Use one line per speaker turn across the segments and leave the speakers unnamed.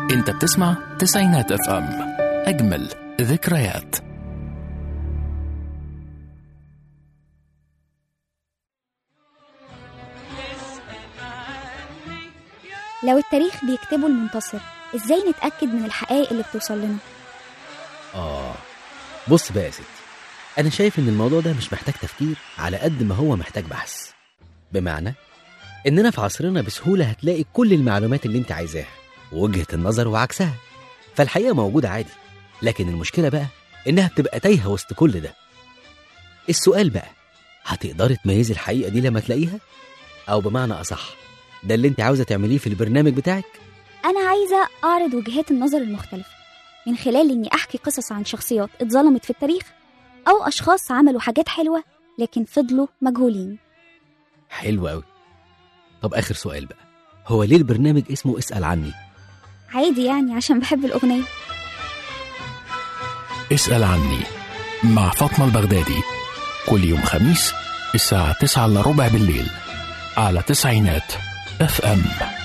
انت بتسمع تسعينات اف ام اجمل ذكريات
لو التاريخ بيكتبه المنتصر ازاي نتأكد من الحقائق اللي بتوصل لنا
آه بص بقى يا ستي أنا شايف إن الموضوع ده مش محتاج تفكير على قد ما هو محتاج بحث بمعنى إننا في عصرنا بسهولة هتلاقي كل المعلومات اللي أنت عايزاها ووجهة النظر وعكسها فالحقيقة موجودة عادي لكن المشكلة بقى إنها بتبقى تايهة وسط كل ده السؤال بقى هتقدري تميزي الحقيقة دي لما تلاقيها؟ أو بمعنى أصح ده اللي أنت عاوزة تعمليه في البرنامج بتاعك؟
أنا عايزة أعرض وجهات النظر المختلفة من خلال إني أحكي قصص عن شخصيات اتظلمت في التاريخ أو أشخاص عملوا حاجات حلوة لكن فضلوا مجهولين
حلو أوي طب آخر سؤال بقى هو ليه البرنامج اسمه اسأل عني؟
عادي يعني عشان بحب الأغنية
اسأل عني مع فاطمة البغدادي كل يوم خميس الساعة 9 إلا ربع بالليل على تسعينات اف ام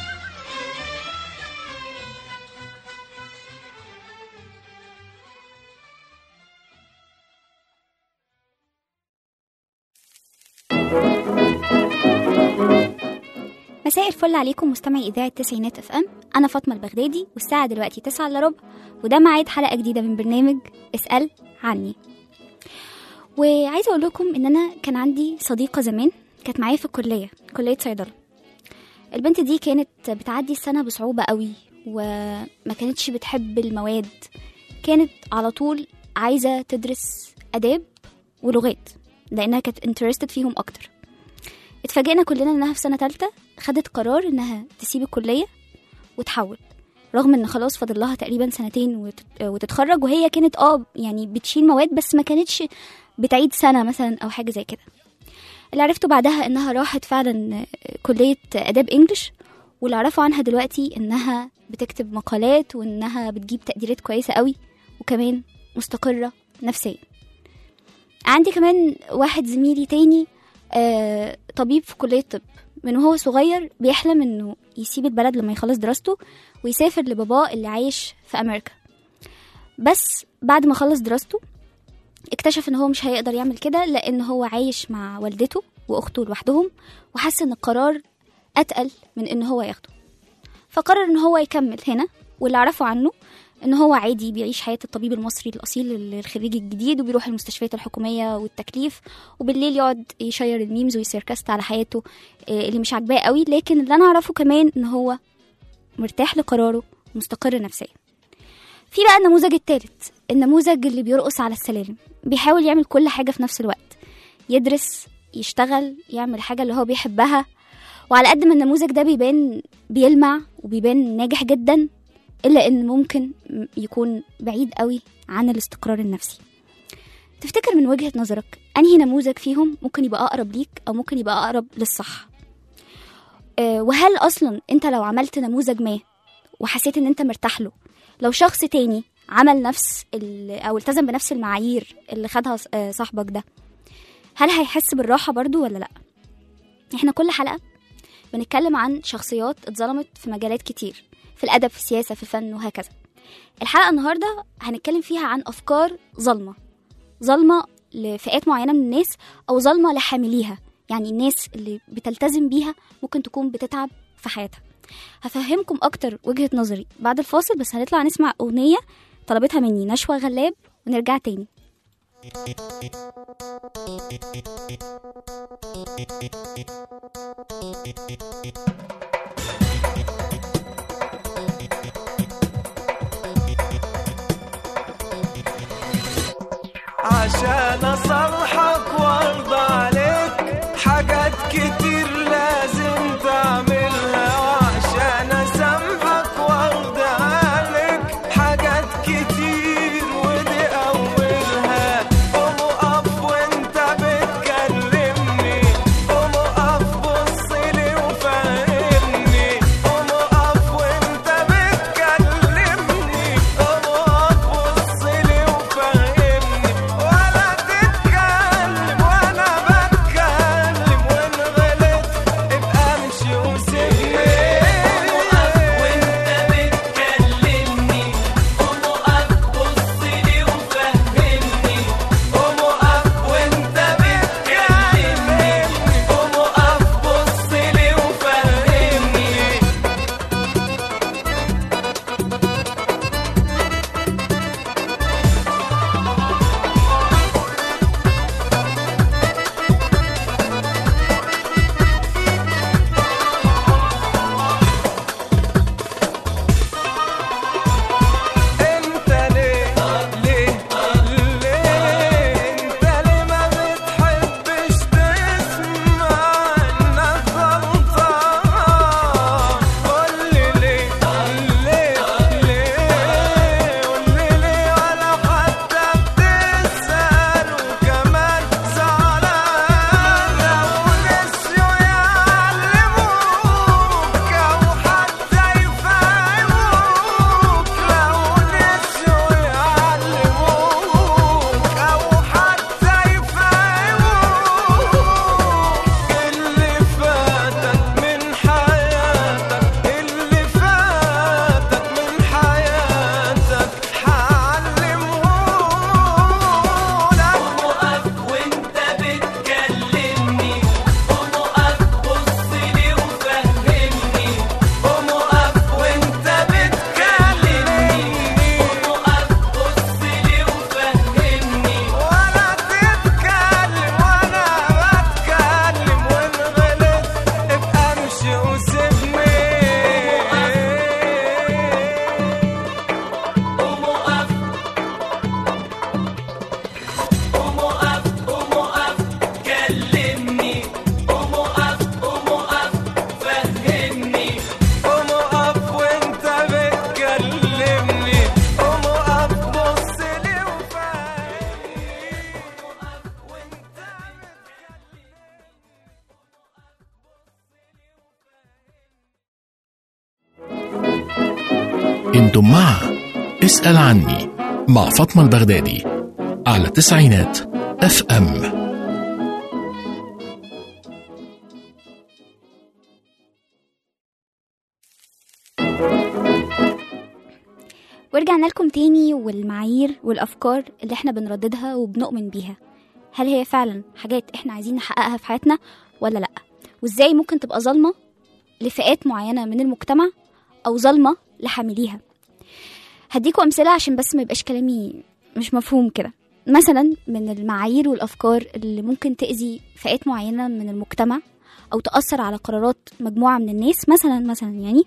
مساء الفل عليكم مستمعي إذاعة تسعينات اف ام أنا فاطمة البغدادي والساعة دلوقتي تسعة إلا ربع وده ميعاد حلقة جديدة من برنامج اسأل عني وعايزة أقول لكم إن أنا كان عندي صديقة زمان كانت معايا في الكلية كلية صيدلة البنت دي كانت بتعدي السنة بصعوبة قوي وما كانتش بتحب المواد كانت على طول عايزة تدرس آداب ولغات لأنها كانت انترستد فيهم أكتر اتفاجئنا كلنا إنها في سنة تالتة خدت قرار إنها تسيب الكلية وتحول رغم إن خلاص فاضل لها تقريبا سنتين وتت- وتتخرج وهي كانت اه يعني بتشيل مواد بس ما كانتش بتعيد سنة مثلا أو حاجة زي كده اللي عرفته بعدها إنها راحت فعلا كلية آداب إنجلش واللي أعرفه عنها دلوقتي إنها بتكتب مقالات وإنها بتجيب تقديرات كويسة قوي وكمان مستقرة نفسيا عندي كمان واحد زميلي تاني آه، طبيب في كلية طب من وهو صغير بيحلم إنه يسيب البلد لما يخلص دراسته ويسافر لباباه اللي عايش في أمريكا بس بعد ما خلص دراسته اكتشف ان هو مش هيقدر يعمل كده لان هو عايش مع والدته واخته لوحدهم وحس ان القرار اتقل من ان هو ياخده فقرر ان هو يكمل هنا واللي اعرفه عنه ان هو عادي بيعيش حياه الطبيب المصري الاصيل الخريج الجديد وبيروح المستشفيات الحكوميه والتكليف وبالليل يقعد يشير الميمز ويسيركست على حياته آه، اللي مش عاجباه قوي لكن اللي انا اعرفه كمان ان هو مرتاح لقراره مستقر نفسيا في بقى النموذج الثالث النموذج اللي بيرقص على السلالم بيحاول يعمل كل حاجة في نفس الوقت يدرس يشتغل يعمل حاجة اللي هو بيحبها وعلى قد ما النموذج ده بيبان بيلمع وبيبان ناجح جدا إلا إن ممكن يكون بعيد قوي عن الاستقرار النفسي تفتكر من وجهة نظرك أنهي نموذج فيهم ممكن يبقى أقرب ليك أو ممكن يبقى أقرب للصح أه وهل أصلا أنت لو عملت نموذج ما وحسيت إن أنت مرتاح له لو شخص تاني عمل نفس ال- او التزم بنفس المعايير اللي خدها ص- آه صاحبك ده هل هيحس بالراحه برضو ولا لا احنا كل حلقه بنتكلم عن شخصيات اتظلمت في مجالات كتير في الادب في السياسه في الفن وهكذا الحلقه النهارده هنتكلم فيها عن افكار ظلمه ظلمه لفئات معينه من الناس او ظلمه لحامليها يعني الناس اللي بتلتزم بيها ممكن تكون بتتعب في حياتها هفهمكم اكتر وجهة نظري بعد الفاصل بس هنطلع نسمع اغنية طلبتها مني نشوى غلاب ونرجع تاني
عشان اصلحك وارضى عليك حاجات كتير لازم تعملها وعشان اسامحك وارضى عليك حاجات كتير ودي اولها قوم اقف وانت بتكلمني قوم اقف بصلي وفهمني قوم اقف وانت بتكلمني قوم اقف بصلي وفهمني ولا تتكلم
أنتم مع اسأل عني مع فاطمة البغدادي على تسعينات اف ام
ورجعنا لكم تاني والمعايير والأفكار اللي احنا بنرددها وبنؤمن بيها هل هي فعلا حاجات احنا عايزين نحققها في حياتنا ولا لأ وازاي ممكن تبقى ظالمة لفئات معينة من المجتمع أو ظالمة لحامليها هديكوا أمثلة عشان بس ما يبقاش كلامي مش مفهوم كده مثلا من المعايير والأفكار اللي ممكن تأذي فئات معينة من المجتمع أو تأثر على قرارات مجموعة من الناس مثلا مثلا يعني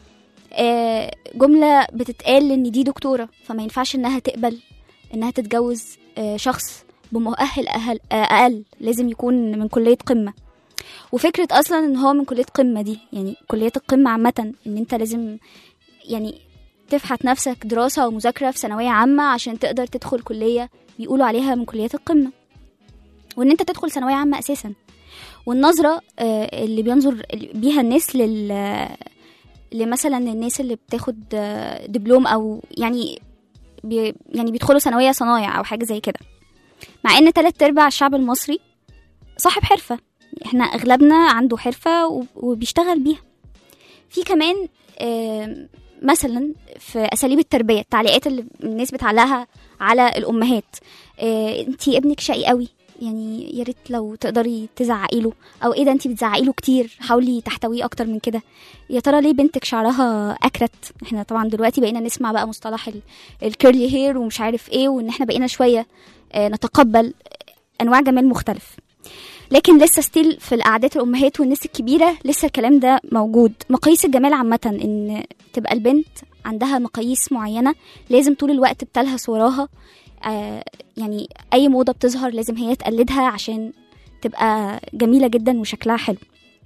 آه، جملة بتتقال إن دي دكتورة فما ينفعش إنها تقبل إنها تتجوز آه، شخص بمؤهل أهل آه، أقل لازم يكون من كلية قمة وفكرة أصلا إن هو من كلية قمة دي يعني كليات القمة عامة إن أنت لازم يعني تفحت نفسك دراسة ومذاكرة في ثانوية عامة عشان تقدر تدخل كلية بيقولوا عليها من كليات القمة وإن أنت تدخل ثانوية عامة أساسا والنظرة آه، اللي بينظر بيها الناس لل لمثلا الناس اللي بتاخد آه، دبلوم او يعني بي يعني بيدخلوا ثانويه صنايع او حاجه زي كده مع ان تلات ارباع الشعب المصري صاحب حرفه احنا اغلبنا عنده حرفه وب- وبيشتغل بيها في كمان آم، مثلا في اساليب التربيه التعليقات اللي الناس بتعلقها على الامهات آه، انتي ابنك شقي قوي يعني يا ريت لو تقدري تزعقي له او ايه ده انتي بتزعقي له كتير حاولي تحتويه اكتر من كده يا ترى ليه بنتك شعرها اكرت احنا طبعا دلوقتي بقينا نسمع بقى مصطلح الكيرلي هير ومش عارف ايه وان احنا بقينا شويه آه، نتقبل انواع جمال مختلف لكن لسه ستيل في القعدات الامهات والناس الكبيره لسه الكلام ده موجود مقاييس الجمال عامه ان تبقى البنت عندها مقاييس معينه لازم طول الوقت بتلهث وراها آه، يعني اي موضه بتظهر لازم هي تقلدها عشان تبقى جميله جدا وشكلها حلو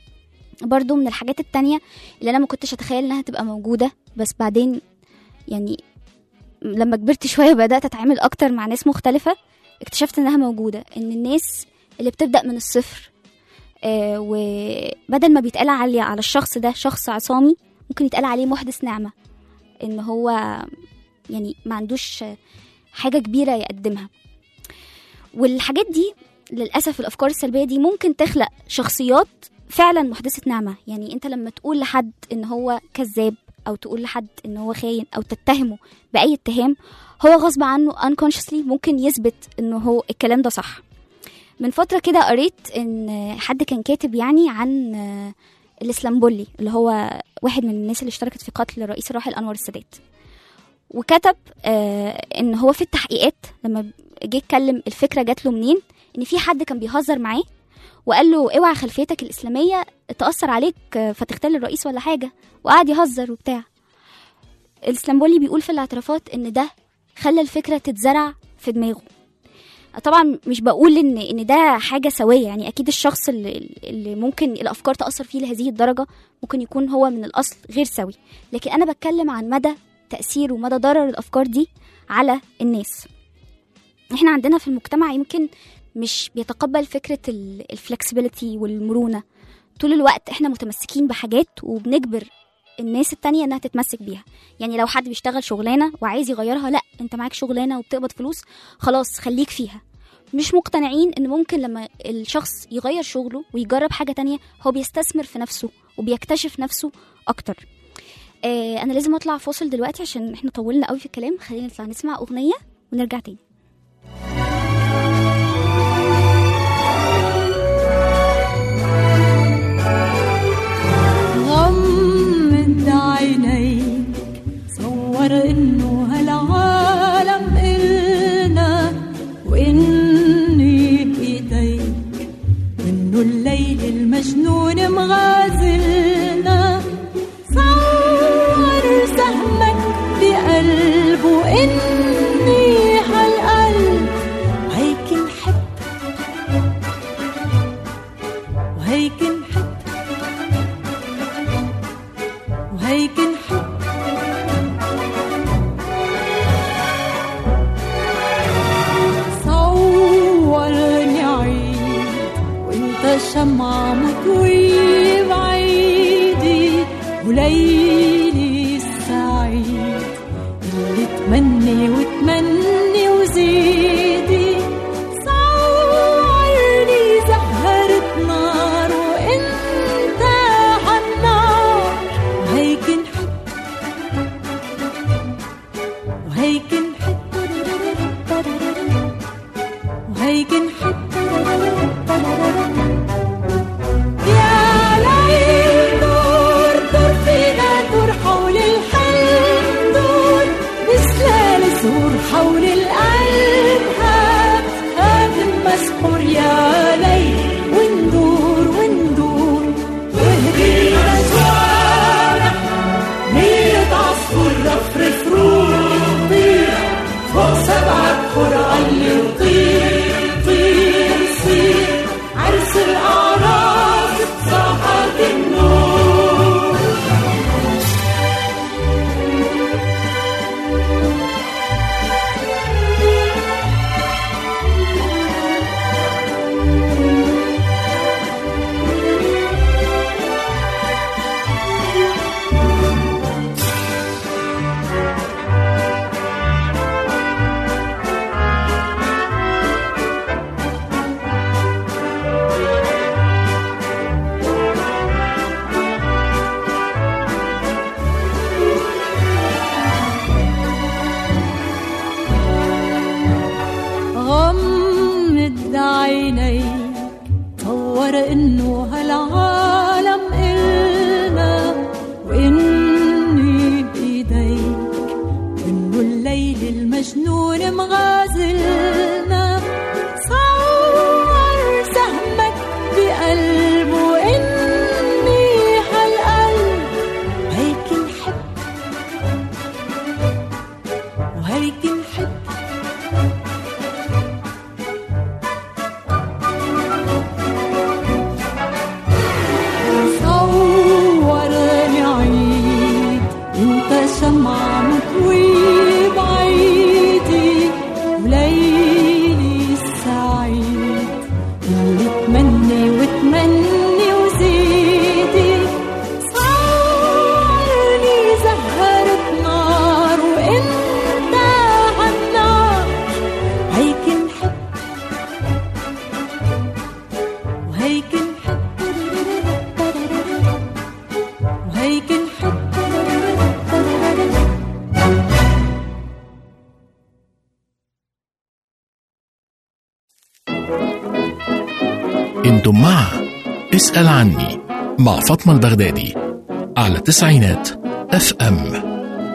برضو من الحاجات التانية اللي انا ما كنتش اتخيل انها تبقى موجوده بس بعدين يعني لما كبرت شويه بدات اتعامل اكتر مع ناس مختلفه اكتشفت انها موجوده ان الناس اللي بتبدا من الصفر آه وبدل ما بيتقال علي على الشخص ده شخص عصامي ممكن يتقال عليه محدث نعمه ان هو يعني ما عندوش حاجه كبيره يقدمها والحاجات دي للاسف الافكار السلبيه دي ممكن تخلق شخصيات فعلا محدثه نعمه يعني انت لما تقول لحد ان هو كذاب او تقول لحد ان هو خاين او تتهمه باي اتهام هو غصب عنه unconsciously ممكن يثبت انه هو الكلام ده صح من فتره كده قريت ان حد كان كاتب يعني عن الاسلامبولي اللي هو واحد من الناس اللي اشتركت في قتل الرئيس الراحل انور السادات وكتب آه ان هو في التحقيقات لما جه يتكلم الفكره جات له منين ان في حد كان بيهزر معاه وقال له اوعى خلفيتك الاسلاميه تاثر عليك آه، فتغتال الرئيس ولا حاجه وقعد يهزر وبتاع الاسلامبولي بيقول في الاعترافات ان ده خلى الفكره تتزرع في دماغه طبعا مش بقول ان ان ده حاجه سويه يعني اكيد الشخص اللي, اللي ممكن الافكار تاثر فيه لهذه الدرجه ممكن يكون هو من الاصل غير سوي لكن انا بتكلم عن مدى تاثير ومدى ضرر الافكار دي على الناس احنا عندنا في المجتمع يمكن مش بيتقبل فكره الفلكسبيليتي والمرونه طول الوقت احنا متمسكين بحاجات وبنجبر الناس التانية انها تتمسك بيها يعني لو حد بيشتغل شغلانة وعايز يغيرها لا انت معاك شغلانة وبتقبض فلوس خلاص خليك فيها مش مقتنعين ان ممكن لما الشخص يغير شغله ويجرب حاجة تانية هو بيستثمر في نفسه وبيكتشف نفسه اكتر آه انا لازم اطلع فاصل دلوقتي عشان احنا طولنا قوي في الكلام خلينا نطلع نسمع اغنية ونرجع تاني
غمض عينيك صور انه هالعالم إلنا واني بايديك منه الليل المجنون مغازلنا صور سهمك بقلبه اني هالقلب هيك نحب وهيك نحب وهيك نحب صورني عيد وانت شمعة مضوي بعيدي وليلي السعيد مني وتمني وزيدي صورني زهرة نار وانت عالنار وهيك نحب وهيك نحب وهيك نحب يا ليل دور دور فينا دور حول الحلم دور بسلال زهور حول القلب هات هات المسحور يا ليل وندور وندور واهدينا جوارح مية عصفور رفرف روح طير فوق سبع بحور علي وطير طير صير عرس الأعراس بساحات النور غمض عينيك تصور انه هالعالم إلنا واني بايديك انه الليل المجنون مغازلنا صور سهمك بقلبه اني هالقلب هيك نحب وهيك نحب صورني عيد انت شمعة مكوي بعيدي وليلي السعيد اللي تمني وتمني وزيدي صورني زهرة نار وانت عالنار هيك نحب وهيك نحب وهيك نحب
انتم مع اسأل عني مع فاطمة البغدادي على تسعينات اف ام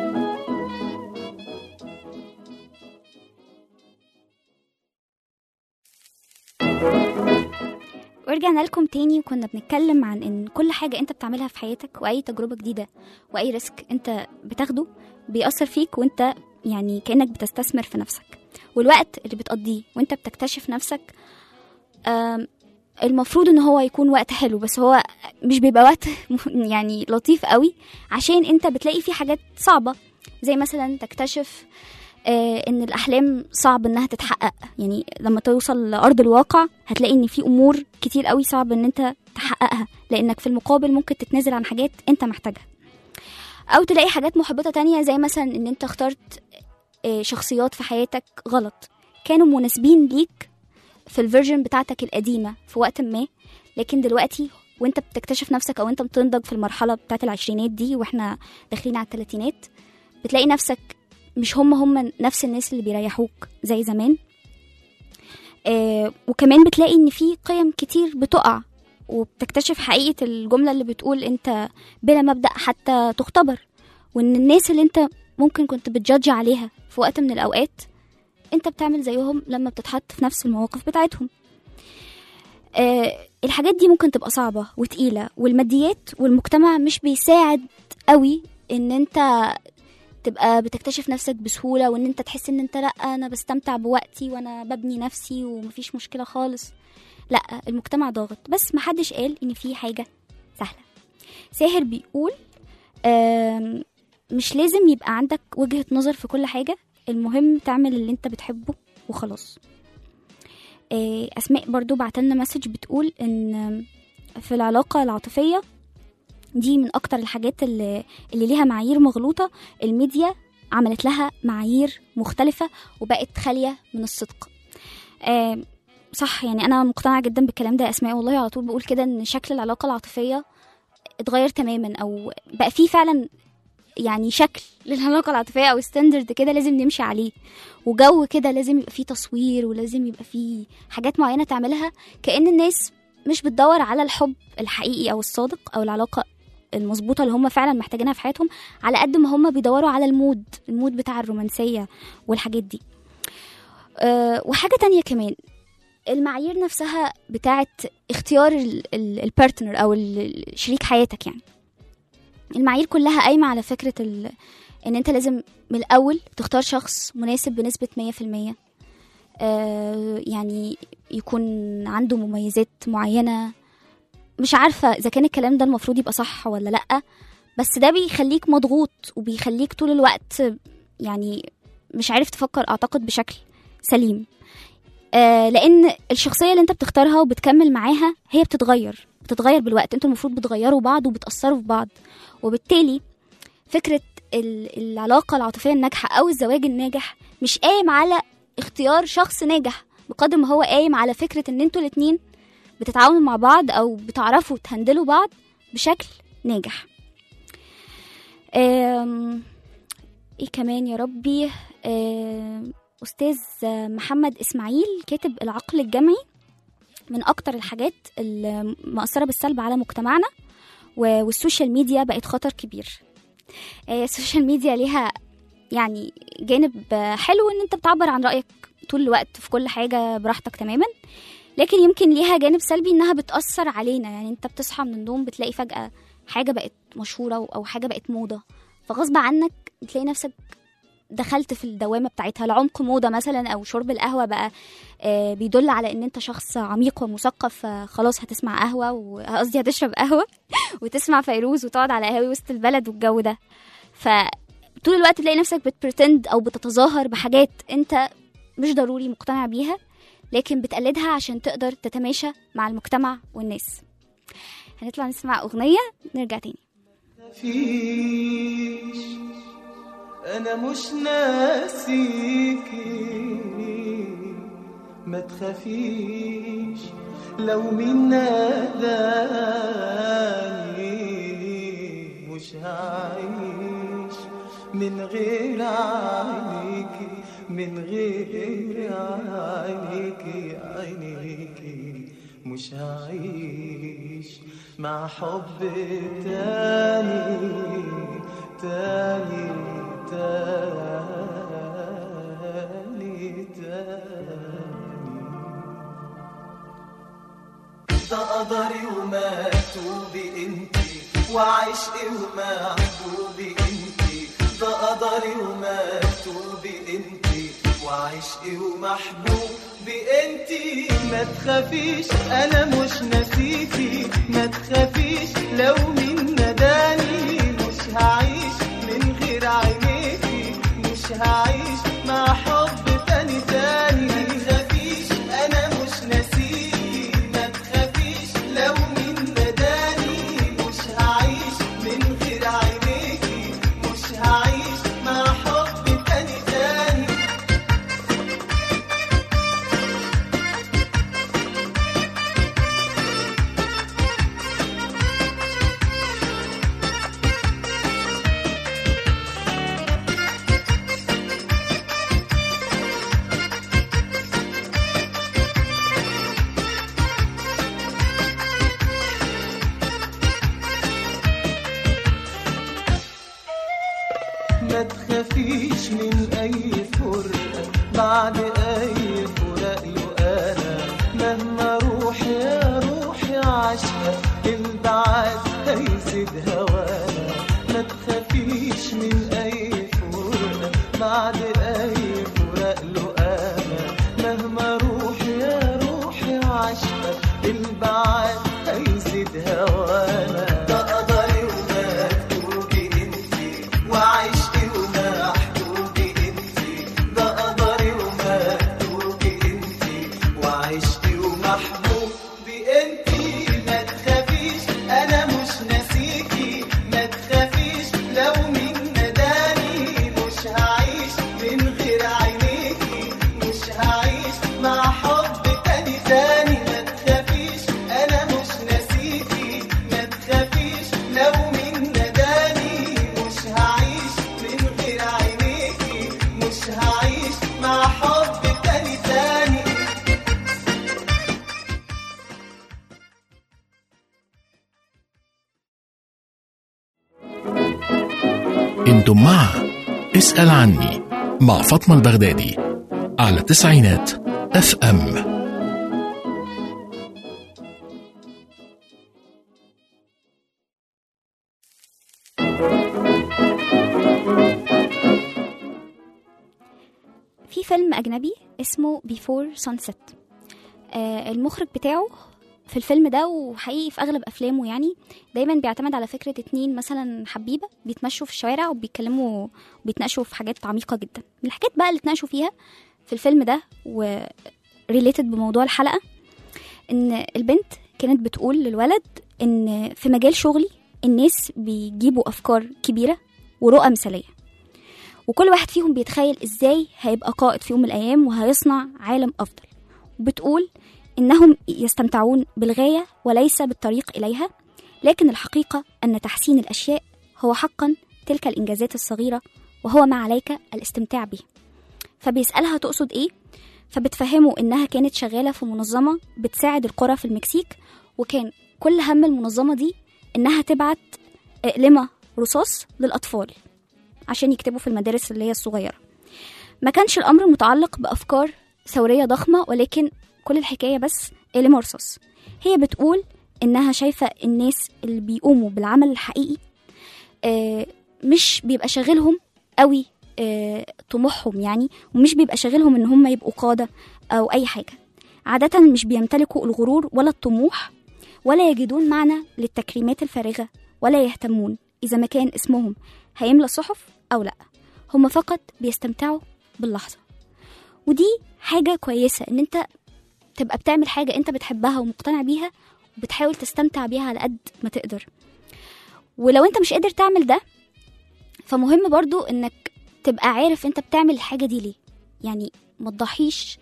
ورجعنا لكم تاني وكنا بنتكلم عن ان كل حاجة انت بتعملها في حياتك واي تجربة جديدة واي ريسك انت بتاخده بيأثر فيك وانت يعني كأنك بتستثمر في نفسك والوقت اللي بتقضيه وانت بتكتشف نفسك آم، المفروض ان هو يكون وقت حلو بس هو مش بيبقى وقت يعني لطيف قوي عشان انت بتلاقي فيه حاجات صعبة زي مثلا تكتشف آه، ان الاحلام صعب انها تتحقق يعني لما توصل لارض الواقع هتلاقي ان في امور كتير قوي صعب ان انت تحققها لانك في المقابل ممكن تتنازل عن حاجات انت محتاجها او تلاقي حاجات محبطه تانية زي مثلا ان انت اخترت آه، شخصيات في حياتك غلط كانوا مناسبين ليك في الفيرجن بتاعتك القديمه في وقت ما لكن دلوقتي وانت بتكتشف نفسك او انت بتنضج في المرحله بتاعت العشرينات دي واحنا داخلين على الثلاثينات بتلاقي نفسك مش هم هم نفس الناس اللي بيريحوك زي زمان آه وكمان بتلاقي ان في قيم كتير بتقع وبتكتشف حقيقة الجملة اللي بتقول انت بلا مبدأ حتى تختبر وان الناس اللي انت ممكن كنت بتجادج عليها في وقت من الاوقات انت بتعمل زيهم لما بتتحط في نفس المواقف بتاعتهم آه الحاجات دي ممكن تبقى صعبة وتقيلة والماديات والمجتمع مش بيساعد قوي ان انت تبقى بتكتشف نفسك بسهولة وان انت تحس ان انت لا انا بستمتع بوقتي وانا ببني نفسي ومفيش مشكلة خالص لا المجتمع ضاغط بس محدش قال ان في حاجة سهلة ساهر بيقول آم، مش لازم يبقى عندك وجهة نظر في كل حاجة المهم تعمل اللي انت بتحبه وخلاص آه، اسماء برضو بعتلنا مسج بتقول ان في العلاقة العاطفية دي من اكتر الحاجات اللي, اللي ليها معايير مغلوطة الميديا عملت لها معايير مختلفة وبقت خالية من الصدق آه صح يعني أنا مقتنعة جدا بالكلام ده يا أسماء والله على طول بقول كده إن شكل العلاقة العاطفية اتغير تماما أو بقى فيه فعلا يعني شكل للعلاقة العاطفية أو ستاندرد كده لازم نمشي عليه وجو كده لازم يبقى فيه تصوير ولازم يبقى فيه حاجات معينة تعملها كأن الناس مش بتدور على الحب الحقيقي أو الصادق أو العلاقة المظبوطة اللي هم فعلا محتاجينها في حياتهم على قد ما هم بيدوروا على المود المود بتاع الرومانسية والحاجات دي أه وحاجة تانية كمان المعايير نفسها بتاعت اختيار البارتنر او ال- شريك حياتك يعني المعايير كلها قايمة على فكرة ال... ان انت لازم من الاول تختار شخص مناسب بنسبة 100% آه يعني يكون عنده مميزات معينة مش عارفة اذا كان الكلام ده المفروض يبقى صح ولا لأ بس ده بيخليك مضغوط وبيخليك طول الوقت يعني مش عارف تفكر اعتقد بشكل سليم آه لان الشخصيه اللي انت بتختارها وبتكمل معاها هي بتتغير بتتغير بالوقت انتوا المفروض بتغيروا بعض وبتاثروا في بعض وبالتالي فكره ال- العلاقه العاطفيه الناجحه او الزواج الناجح مش قايم على اختيار شخص ناجح بقدر ما هو قايم على فكره ان انتوا الاتنين بتتعاونوا مع بعض او بتعرفوا تهندلوا بعض بشكل ناجح آم، ايه كمان يا ربي آم، استاذ محمد اسماعيل كاتب العقل الجمعي من اكتر الحاجات اللي مأثرة بالسلب على مجتمعنا و- والسوشيال ميديا بقت خطر كبير آه، السوشيال ميديا ليها يعني جانب آه، حلو ان انت بتعبر عن رأيك طول الوقت في كل حاجة براحتك تماما لكن يمكن ليها جانب سلبي انها بتأثر علينا يعني انت بتصحى من النوم بتلاقي فجأة حاجة بقت مشهورة او حاجة بقت موضة فغصب عنك بتلاقي نفسك دخلت في الدوامه بتاعتها العمق موضه مثلا او شرب القهوه بقى آه، بيدل على ان انت شخص عميق ومثقف فخلاص هتسمع قهوه وقصدي هتشرب قهوه وتسمع فيروز وتقعد على قهاوي وسط البلد والجو ده فطول الوقت تلاقي نفسك بتبرتند او بتتظاهر بحاجات انت مش ضروري مقتنع بيها لكن بتقلدها عشان تقدر تتماشى مع المجتمع والناس هنطلع نسمع اغنيه نرجع تاني
فيش انا مش ناسيكي ما تخافيش لو مين ناداني مش هعيش من غير عينيكي من غير عينيكي عينيكي مش هعيش مع حب تاني تاني تاني تاني ده قدري ومكتوبي انتي وعشقي ومحبوبي انتي ده قدري ومكتوبي انتي وعشقي ومحبوبي انتي ما تخافيش انا مش ناسيكي ما تخافيش لو مين نداني مش هعيش من غير عينيكي مش هعيش مع حب تاني تاني ما تخافيش انا مش ناسيكي ما تخافيش لو مين نداني مش هعيش من غير عينيكي مش هعيش مع حب تاني تاني ما تخافيش من اي فرقة بعد اي فراق له انا مهما اروح يا روحي عشقة البعاد هيزيد هوانا ما تخافيش من اي فرقة بعد اي فراق له انا مهما اروح يا روحي عشقة البعاد هيزيد هوانا ده قدري ومكتوبي انتي وعشقي ومحبوبي انتي ده قدري ومكتوبي انتي وعشقي ومحبوبي انتي ما تخافيش انا مش ناسيكي ما تخافيش لو مين نداني مش هعيش مش هعيش مع حب تاني تاني
انتم مع اسأل عني مع فاطمة البغدادي على تسعينات اف ام
في فيلم أجنبي اسمه Before Sunset آه المخرج بتاعه في الفيلم ده وحقيقي في أغلب أفلامه يعني دايما بيعتمد على فكرة اتنين مثلا حبيبة بيتمشوا في الشوارع وبيتكلموا وبيتناقشوا في حاجات عميقة جدا من الحاجات بقى اللي اتناقشوا فيها في الفيلم ده و ريليتد بموضوع الحلقة إن البنت كانت بتقول للولد إن في مجال شغلي الناس بيجيبوا أفكار كبيرة ورؤى مثالية وكل واحد فيهم بيتخيل ازاي هيبقى قائد في يوم من الايام وهيصنع عالم افضل وبتقول انهم يستمتعون بالغايه وليس بالطريق اليها لكن الحقيقه ان تحسين الاشياء هو حقا تلك الانجازات الصغيره وهو ما عليك الاستمتاع به فبيسالها تقصد ايه فبتفهمه انها كانت شغاله في منظمه بتساعد القرى في المكسيك وكان كل هم المنظمه دي انها تبعت اقلمه رصاص للاطفال عشان يكتبوا في المدارس اللي هي الصغيرة ما كانش الأمر متعلق بأفكار ثورية ضخمة ولكن كل الحكاية بس قلم رصاص هي بتقول إنها شايفة الناس اللي بيقوموا بالعمل الحقيقي آه، مش بيبقى شاغلهم قوي آه، طموحهم يعني ومش بيبقى شاغلهم إن هم يبقوا قادة أو أي حاجة عادة مش بيمتلكوا الغرور ولا الطموح ولا يجدون معنى للتكريمات الفارغة ولا يهتمون إذا ما كان اسمهم هيملى الصحف أو لأ هما فقط بيستمتعوا باللحظة ودي حاجة كويسة إن أنت تبقى بتعمل حاجة أنت بتحبها ومقتنع بيها وبتحاول تستمتع بيها على قد ما تقدر ولو أنت مش قادر تعمل ده فمهم برضو إنك تبقى عارف أنت بتعمل الحاجة دي ليه يعني ما تضحيش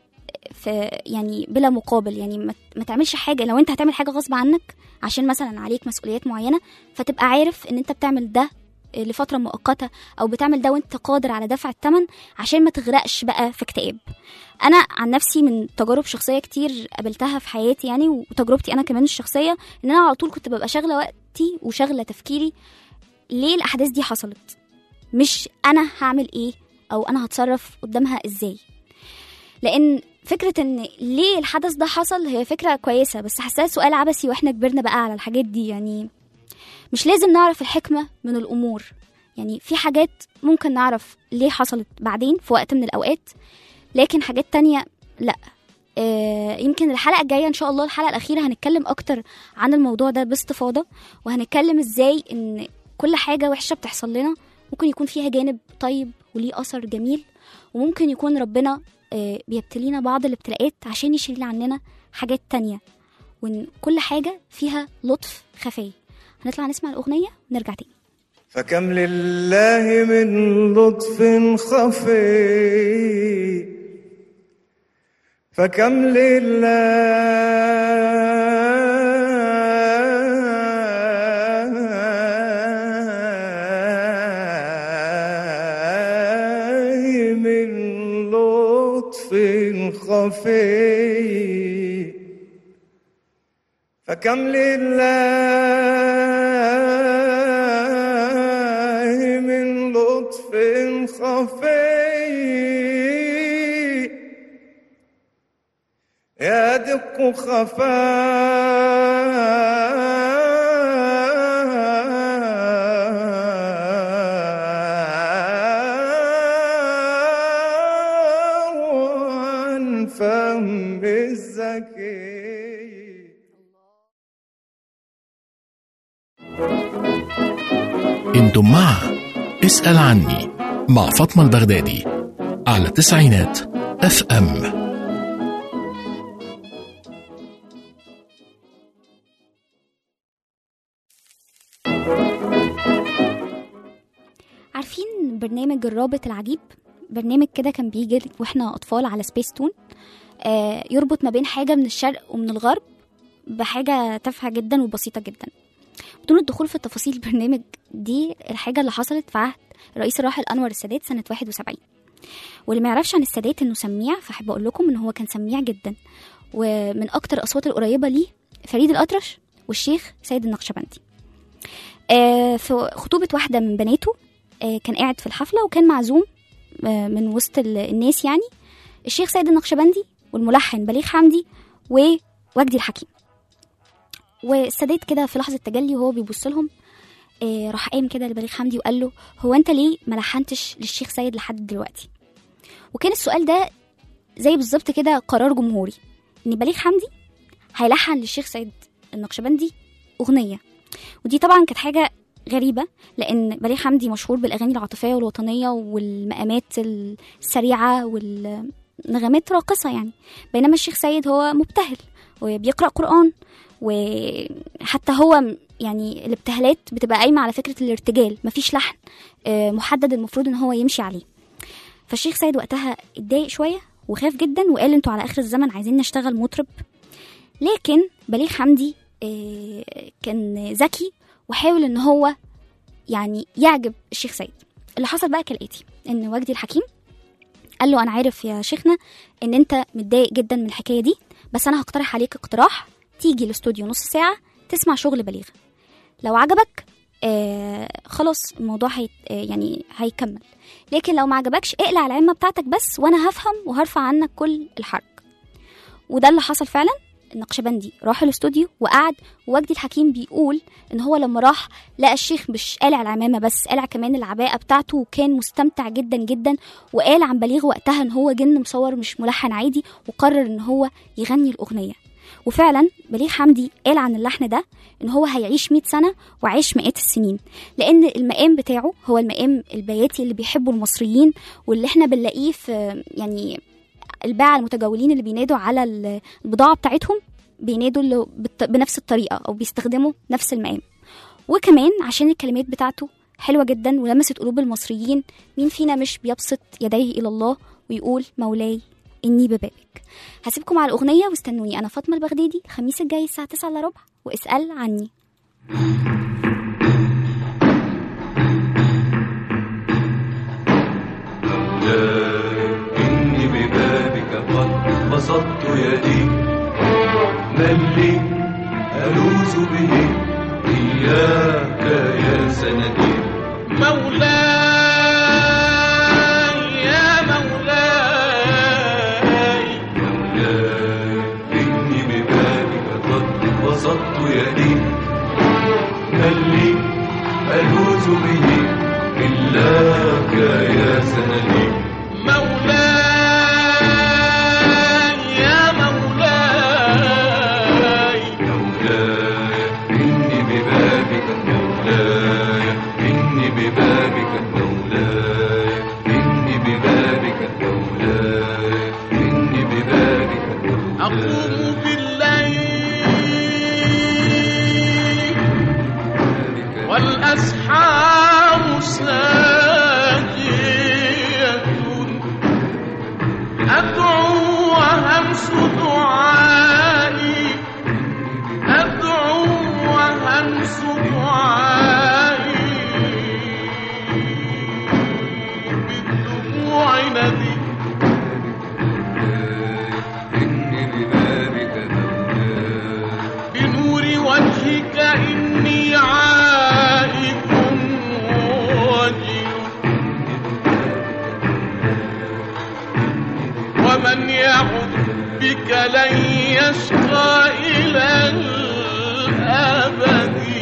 في يعني بلا مقابل يعني ما ما تعملش حاجة لو أنت هتعمل حاجة غصب عنك عشان مثلا عليك مسؤوليات معينة فتبقى عارف إن أنت بتعمل ده لفترة مؤقتة أو بتعمل ده وأنت قادر على دفع الثمن عشان ما تغرقش بقى في اكتئاب أنا عن نفسي من تجارب شخصية كتير قابلتها في حياتي يعني وتجربتي أنا كمان الشخصية إن أنا على طول كنت ببقى شاغلة وقتي وشاغلة تفكيري ليه الأحداث دي حصلت مش أنا هعمل إيه أو أنا هتصرف قدامها إزاي لأن فكرة إن ليه الحدث ده حصل هي فكرة كويسة بس حاساها سؤال عبثي وإحنا كبرنا بقى على الحاجات دي يعني مش لازم نعرف الحكمة من الأمور يعني في حاجات ممكن نعرف ليه حصلت بعدين في وقت من الأوقات لكن حاجات تانية لأ آه يمكن الحلقة الجاية إن شاء الله الحلقة الأخيرة هنتكلم أكتر عن الموضوع ده باستفاضة وهنتكلم إزاي إن كل حاجة وحشة بتحصل لنا ممكن يكون فيها جانب طيب وليه أثر جميل وممكن يكون ربنا آه بيبتلينا بعض الابتلاءات عشان يشيل عننا حاجات تانية وإن كل حاجة فيها لطف خفي هنطلع نسمع الأغنية ونرجع تاني
فكم لله من لطف خفي فكم لله من لطف خفي فكم لله من لطف خفي يدق خفاء عن فم الزكي
انتم مع اسأل عني مع فاطمة البغدادي على تسعينات اف ام
عارفين برنامج الرابط العجيب برنامج كده كان بيجي واحنا اطفال على سبيس تون آه يربط ما بين حاجه من الشرق ومن الغرب بحاجه تافهه جدا وبسيطه جدا بدون الدخول في تفاصيل البرنامج دي الحاجه اللي حصلت في عهد الرئيس الراحل انور السادات سنه 71 واللي ما يعرفش عن السادات انه سميع فاحب اقول لكم ان هو كان سميع جدا ومن اكتر الاصوات القريبه ليه فريد الاطرش والشيخ سيد النقشبندي آه، في خطوبه واحده من بناته آه، كان قاعد في الحفله وكان معزوم آه، من وسط ال- الناس يعني الشيخ سيد النقشبندي والملحن بليغ حمدي ووجدي الحكيم والسادات كده في لحظه تجلي وهو بيبص لهم آه، راح قام كده لبليغ حمدي وقال له هو انت ليه ما لحنتش للشيخ سيد لحد دلوقتي وكان السؤال ده زي بالظبط كده قرار جمهوري ان بليغ حمدي هيلحن للشيخ سيد النقشبندي اغنيه ودي طبعا كانت حاجه غريبه لان بليغ حمدي مشهور بالاغاني العاطفيه والوطنيه والمقامات السريعه والنغمات راقصه يعني بينما الشيخ سيد هو مبتهل وبيقرا قران وحتى هو م- يعني الابتهالات بتبقى قايمه على فكره الارتجال مفيش لحن آه، محدد المفروض ان هو يمشي عليه فالشيخ سيد وقتها اتضايق شويه وخاف جدا وقال انتوا على اخر الزمن عايزين نشتغل مطرب لكن بليغ حمدي آه، كان ذكي وحاول ان هو يعني يعجب الشيخ سيد اللي حصل بقى كالاتي ان وجدي الحكيم قال له انا عارف يا شيخنا ان انت متضايق جدا من الحكايه دي بس انا هقترح عليك اقتراح تيجي الاستوديو نص ساعه تسمع شغل بليغ لو عجبك آه خلاص الموضوع هي آه يعني هيكمل لكن لو ما عجبكش اقلع العمه بتاعتك بس وانا هفهم وهرفع عنك كل الحرج وده اللي حصل فعلا النقشبندي راح الاستوديو وقعد ووجدي الحكيم بيقول ان هو لما راح لقى الشيخ مش قالع العمامه بس قالع كمان العباءه بتاعته وكان مستمتع جدا جدا وقال عن بليغ وقتها ان هو جن مصور مش ملحن عادي وقرر ان هو يغني الاغنيه وفعلا بليغ حمدي قال عن اللحن ده ان هو هيعيش 100 سنه وعايش مئات السنين لان المقام بتاعه هو المقام البياتي اللي بيحبه المصريين واللي احنا بنلاقيه في يعني الباعة المتجولين اللي بينادوا على ال- البضاعة بتاعتهم بينادوا اللي بالط- بنفس الطريقة أو بيستخدموا نفس المقام وكمان عشان الكلمات بتاعته حلوة جدا ولمست قلوب المصريين مين فينا مش بيبسط يديه إلى الله ويقول مولاي إني ببابك هسيبكم على الأغنية واستنوني أنا فاطمة البغدادي الخميس الجاي الساعة 9 إلا ربع واسأل عني
إني ببابك قد بسطت يدي من لي ألوذ به إياك يا سندي مولاي يا مولاي مولاي إني ببابك قد بسطت يدي من لي ألوذ به إلاك يا سندي مولاي يا مولاي مولاي إني ببابك مولاي إني ببابك مولاي إني ببابك مولاي إني ببابك مولاي أقوم بالليل والأسحار ساجية أدعو وهمس دعائي أدعو وهمس دعائي بالدموع ندي إني ببابك بنور وجهك إني عائد وجل ومن يعد بك لن يشقى إلى الأبد